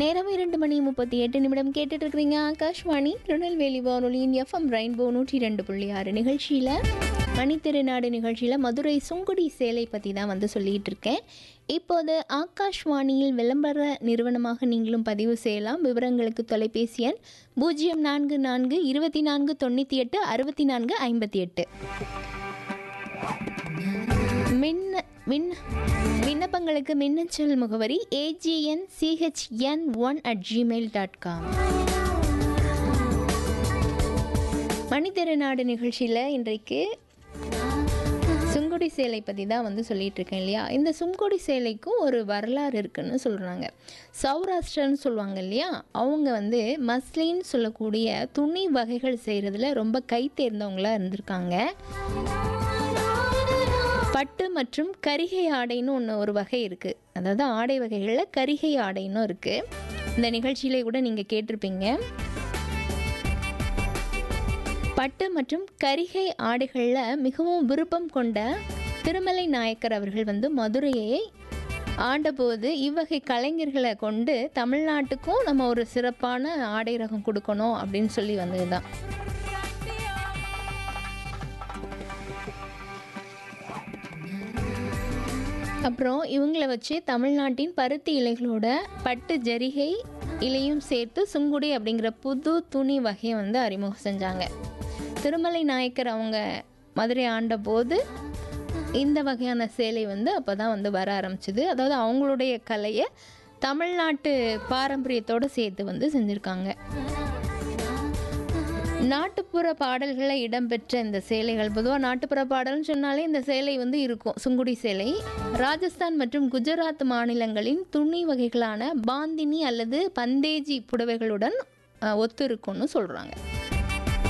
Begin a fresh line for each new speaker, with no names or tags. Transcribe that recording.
நேரம் இரண்டு மணி முப்பத்தி எட்டு நிமிடம் கேட்டுட்டு இருக்கிறீங்க ஆகாஷ்வாணி திருநெல்வேலி வானொலியின் எஃப்எம் ரெயின்போ நூற்றி ரெண்டு புள்ளி ஆறு நிகழ்ச்சியில் மணித்திருநாடு நிகழ்ச்சியில் மதுரை சுங்குடி சேலை பற்றி தான் வந்து சொல்லிகிட்டு இருக்கேன் இப்போது ஆகாஷ்வாணியில் விளம்பர நிறுவனமாக நீங்களும் பதிவு செய்யலாம் விவரங்களுக்கு தொலைபேசி எண் பூஜ்ஜியம் நான்கு நான்கு இருபத்தி நான்கு தொண்ணூற்றி எட்டு அறுபத்தி நான்கு ஐம்பத்தி எட்டு மின்ன விண் விண்ணப்பங்களுக்கு மின்னஞ்சல் முகவரி AGN CHN one at Gmail dot com மணித்திருநாடு நிகழ்ச்சியில் இன்றைக்கு சுங்குடி சேலை பற்றி தான் வந்து சொல்லிட்டு இருக்கேன் இல்லையா இந்த சுங்குடி சேலைக்கும் ஒரு வரலாறு இருக்குன்னு சொல்கிறாங்க சௌராஷ்டிரன்னு சொல்லுவாங்க இல்லையா அவங்க வந்து மஸ்லின்னு சொல்லக்கூடிய துணி வகைகள் செய்கிறதுல ரொம்ப கை தேர்ந்தவங்களாக இருந்திருக்காங்க பட்டு மற்றும் கரிகை ஆடைன்னு ஒன்று ஒரு வகை இருக்குது அதாவது ஆடை வகைகளில் கரிகை ஆடைன்னு இருக்குது இந்த நிகழ்ச்சியிலே கூட நீங்கள் கேட்டிருப்பீங்க பட்டு மற்றும் கரிகை ஆடைகளில் மிகவும் விருப்பம் கொண்ட திருமலை நாயக்கர் அவர்கள் வந்து மதுரையை ஆண்டபோது இவ்வகை கலைஞர்களை கொண்டு தமிழ்நாட்டுக்கும் நம்ம ஒரு சிறப்பான ஆடை ரகம் கொடுக்கணும் அப்படின்னு சொல்லி வந்தது தான் அப்புறம் இவங்கள வச்சு தமிழ்நாட்டின் பருத்தி இலைகளோட பட்டு ஜரிகை இலையும் சேர்த்து சுங்குடி அப்படிங்கிற புது துணி வகையை வந்து அறிமுகம் செஞ்சாங்க திருமலை நாயக்கர் அவங்க மதுரை ஆண்ட போது இந்த வகையான சேலை வந்து அப்போ தான் வந்து வர ஆரம்பிச்சுது அதாவது அவங்களுடைய கலையை தமிழ்நாட்டு பாரம்பரியத்தோடு சேர்த்து வந்து செஞ்சுருக்காங்க நாட்டுப்புற பாடல்களில் இடம்பெற்ற இந்த சேலைகள் பொதுவாக நாட்டுப்புற பாடல்னு சொன்னாலே இந்த சேலை வந்து இருக்கும் சுங்குடி சேலை ராஜஸ்தான் மற்றும் குஜராத் மாநிலங்களின் துணி வகைகளான பாந்தினி அல்லது பந்தேஜி புடவைகளுடன் அஹ், ஒத்து இருக்கும்னு சொல்கிறாங்க